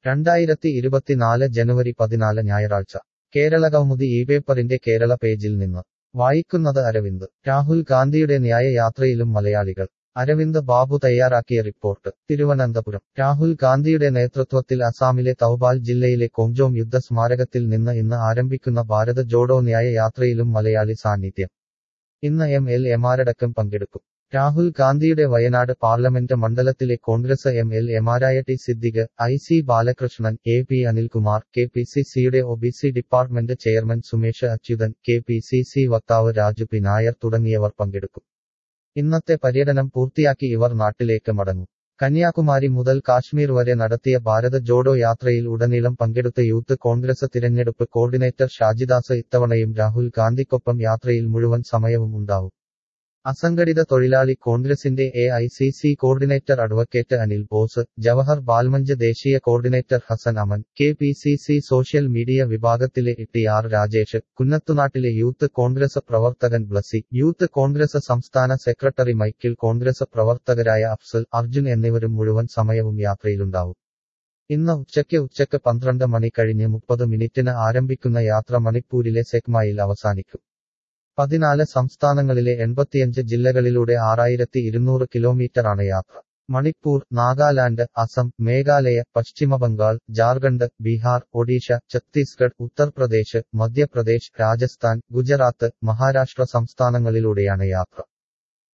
രണ്ടായിരത്തി ഇരുപത്തിനാല് ജനുവരി പതിനാല് ഞായറാഴ്ച കേരളകൗമുദി ഈ പേപ്പറിന്റെ കേരള പേജിൽ നിന്ന് വായിക്കുന്നത് അരവിന്ദ് രാഹുൽ ഗാന്ധിയുടെ ന്യായയാത്രയിലും മലയാളികൾ അരവിന്ദ് ബാബു തയ്യാറാക്കിയ റിപ്പോർട്ട് തിരുവനന്തപുരം രാഹുൽ ഗാന്ധിയുടെ നേതൃത്വത്തിൽ അസാമിലെ തൗബാൽ ജില്ലയിലെ കൊങ്ജോം യുദ്ധ സ്മാരകത്തിൽ നിന്ന് ഇന്ന് ആരംഭിക്കുന്ന ഭാരത് ജോഡോ ന്യായയാത്രയിലും മലയാളി സാന്നിധ്യം ഇന്ന് എം എൽ എമാരടക്കം പങ്കെടുക്കും രാഹുൽ ഗാന്ധിയുടെ വയനാട് പാർലമെന്റ് മണ്ഡലത്തിലെ കോൺഗ്രസ് എം എൽ എമാരായ T Siddique I C Balakrishnan A P Anilkumar K P C സിയുടെ O B C department chairman Sumesh Achuthan K P C C വക്താവ് രാജു പി നായർ തുടങ്ങിയവർ പങ്കെടുക്കും ഇന്നത്തെ പര്യടനം പൂർത്തിയാക്കി ഇവർ നാട്ടിലേക്ക് മടങ്ങും കന്യാകുമാരി മുതൽ കാശ്മീർ വരെ നടത്തിയ ഭാരത് ജോഡോ യാത്രയിൽ ഉടനീളം പങ്കെടുത്ത യൂത്ത് കോൺഗ്രസ് തിരഞ്ഞെടുപ്പ് കോർഡിനേറ്റർ ഷാജിദാസ് ഇത്തവണയും രാഹുൽ ഗാന്ധിക്കൊപ്പം യാത്രയിൽ മുഴുവൻ സമയവും ഉണ്ടാവും അസംഘടിത തൊഴിലാളി കോൺഗ്രസിന്റെ A I C C coordinator advocate Anil Bose Jawahar Balmanch ദേശീയ coordinator Hasan Aman K P C C social media വിഭാഗത്തിലെ ടി ആർ രാജേഷ് കുന്നത്തുനാട്ടിലെ യൂത്ത് കോൺഗ്രസ് പ്രവർത്തകൻ ബ്ലസി യൂത്ത് കോൺഗ്രസ് സംസ്ഥാന സെക്രട്ടറി മൈക്കിൾ കോൺഗ്രസ് പ്രവർത്തകരായ അഫ്സൽ അർജുൻ എന്നിവരും മുഴുവൻ സമയവും യാത്രയിലുണ്ടാവും ഇന്ന് ഉച്ചയ്ക്ക് ഉച്ചയ്ക്ക് പന്ത്രണ്ട് മണി കഴിഞ്ഞ് മുപ്പത് മിനിറ്റിന് ആരംഭിക്കുന്ന യാത്ര മണിപ്പൂരിലെ സെക്മായിൽ അവസാനിക്കും പതിനാല് സംസ്ഥാനങ്ങളിലെ എൺപത്തിയഞ്ച് ജില്ലകളിലൂടെ ആറായിരത്തി ഇരുന്നൂറ് കിലോമീറ്ററാണ് യാത്ര മണിപ്പൂർ നാഗാലാൻഡ് അസം മേഘാലയ പശ്ചിമബംഗാൾ ജാർഖണ്ഡ് ബീഹാർ ഒഡീഷ ഛത്തീസ്ഗഡ് ഉത്തർപ്രദേശ് മധ്യപ്രദേശ് രാജസ്ഥാൻ ഗുജറാത്ത് മഹാരാഷ്ട്ര സംസ്ഥാനങ്ങളിലൂടെയാണ് യാത്ര